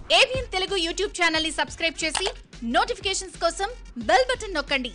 ABN Telugu YouTube channel ని subscribe చేసి notifications కోసం బెల్ బటన్ నొక్కండి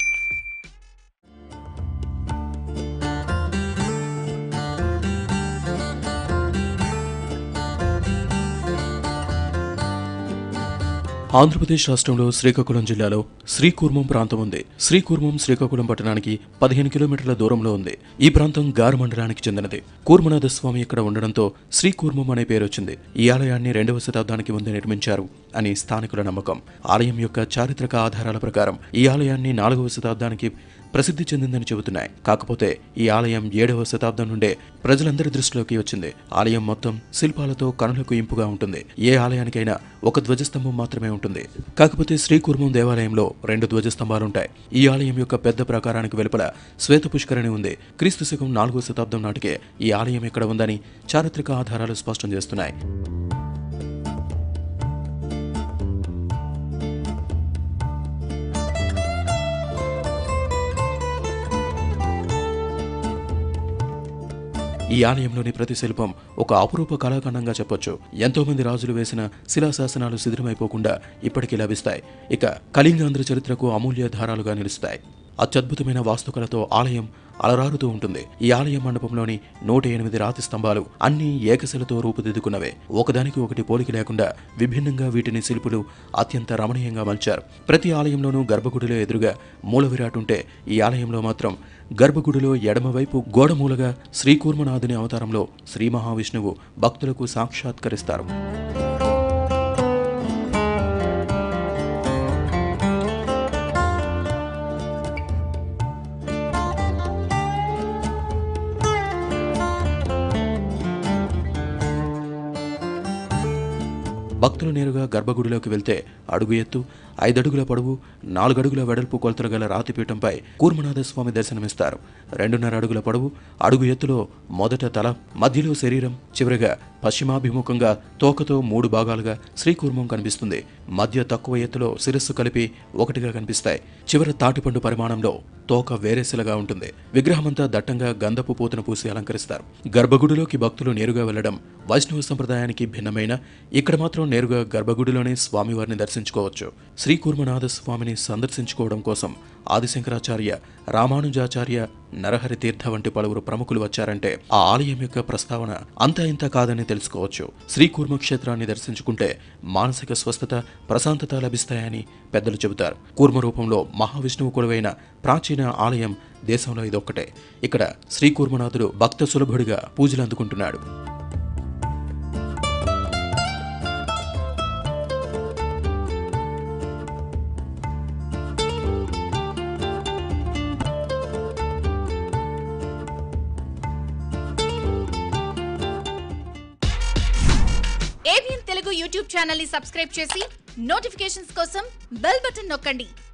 ఆంధ్రప్రదేశ్ రాష్ట్రంలో శ్రీకాకుళం జిల్లాలో శ్రీకూర్మం ప్రాంతం ఉంది శ్రీకూర్మం శ్రీకాకుళం పట్టణానికి పదిహేను కిలోమీటర్ల దూరంలో ఉంది ఈ ప్రాంతం గారు మండలానికి చెందినది కూర్మనాథ స్వామి ఇక్కడ ఉండడంతో శ్రీకూర్మం అనే పేరు వచ్చింది ఈ ఆలయాన్ని రెండవ శతాబ్దానికి ముందు నిర్మించారు అని స్థానికుల నమ్మకం ఆలయం యొక్క చారిత్రక ఆధారాల ప్రకారం ఈ ఆలయాన్ని నాలుగవ శతాబ్దానికి ప్రసిద్ధి చెందిందని చెబుతున్నాయి కాకపోతే ఈ ఆలయం ఏడవ శతాబ్దం నుండే ప్రజలందరి దృష్టిలోకి వచ్చింది ఆలయం మొత్తం శిల్పాలతో కనులకు ఇంపుగా ఉంటుంది ఏ ఆలయానికైనా ఒక ధ్వజస్తంభం మాత్రమే ఉంటుంది కాకపోతే శ్రీకూర్మం దేవాలయంలో రెండు ధ్వజస్తంభాలుంటాయి ఈ ఆలయం యొక్క పెద్ద ప్రాకారానికి వెలుపల శ్వేత పుష్కరిణి ఉంది క్రీస్తు శకం నాలుగో శతాబ్దం నాటికే ఈ ఆలయం ఇక్కడ ఉందని చారిత్రక ఆధారాలు స్పష్టం చేస్తున్నాయి ఈ ఆలయంలోని ప్రతి శిల్పం ఒక అపురూప కళాఖండంగా చెప్పొచ్చు ఎంతో మంది రాజులు వేసిన శిలాశాసనాలు శిథిరమైపోకుండా ఇప్పటికీ లభిస్తాయి ఇక కళింగాంధ్ర చరిత్రకు అమూల్య ధారాలుగా నిలుస్తాయి అత్యద్భుతమైన వాస్తుకలతో ఆలయం అలరారుతూ ఉంటుంది ఈ ఆలయ మండపంలోని నూట ఎనిమిది రాతి స్తంభాలు అన్ని ఏకశిలతో రూపుదిద్దుకున్నవే ఒకదానికి ఒకటి పోలిక లేకుండా విభిన్నంగా వీటిని శిల్పులు అత్యంత రమణీయంగా మలిచారు ప్రతి ఆలయంలోనూ గర్భగుడిలో ఎదురుగా మూల విరాట్ ఉంటే ఈ ఆలయంలో మాత్రం గర్భగుడిలో ఎడమవైపు గోడమూలగా శ్రీకూర్మనాథుని అవతారంలో శ్రీ మహావిష్ణువు భక్తులకు సాక్షాత్కరిస్తారు భక్తులు నేరుగా గర్భగుడిలోకి వెళ్తే అడుగు ఎత్తు ఐదడుగుల పొడవు నాలుగడుగుల వెడల్పు కొలతలు గల రాతిపీఠంపై కూర్మనాథ స్వామి దర్శనమిస్తారు రెండున్నర అడుగుల పొడవు అడుగు ఎత్తులో మొదట తల మధ్యలో శరీరం చివరగా పశ్చిమాభిముఖంగా తోకతో మూడు భాగాలుగా శ్రీకూర్మం కనిపిస్తుంది మధ్య తక్కువ ఎత్తులో శిరస్సు కలిపి ఒకటిగా కనిపిస్తాయి చివర తాటిపండు పరిమాణంలో తోక వేరేసిలగా ఉంటుంది విగ్రహమంతా దట్టంగా గంధపు పూతను పూసి అలంకరిస్తారు గర్భగుడిలోకి భక్తులు నేరుగా వెళ్లడం వైష్ణవ సంప్రదాయానికి భిన్నమైన ఇక్కడ మాత్రం నేరుగా గర్భగుడిలోనే స్వామివారిని దర్శించుకోవచ్చు శ్రీకూర్మనాథ స్వామిని సందర్శించుకోవడం కోసం ఆదిశంకరాచార్య రామానుజాచార్య నరహరి తీర్థ వంటి పలువురు ప్రముఖులు వచ్చారంటే ఆ ఆలయం యొక్క ప్రస్తావన అంతా ఇంత కాదని తెలుసుకోవచ్చు శ్రీకూర్మ క్షేత్రాన్ని దర్శించుకుంటే మానసిక స్వస్థత ప్రశాంతత లభిస్తాయని పెద్దలు చెబుతారు కూర్మ రూపంలో మహావిష్ణువు కొలువైన ప్రాచీన ఆలయం దేశంలో ఇదొక్కటే ఇక్కడ శ్రీకూర్మనాథుడు భక్త సులభుడిగా పూజలు అందుకుంటున్నాడు ఏబిఎన్ తెలుగు యూట్యూబ్ ఛానల్ ని సబ్స్క్రైబ్ చేసి నోటిఫికేషన్స్ కోసం బెల్ బటన్ నొక్కండి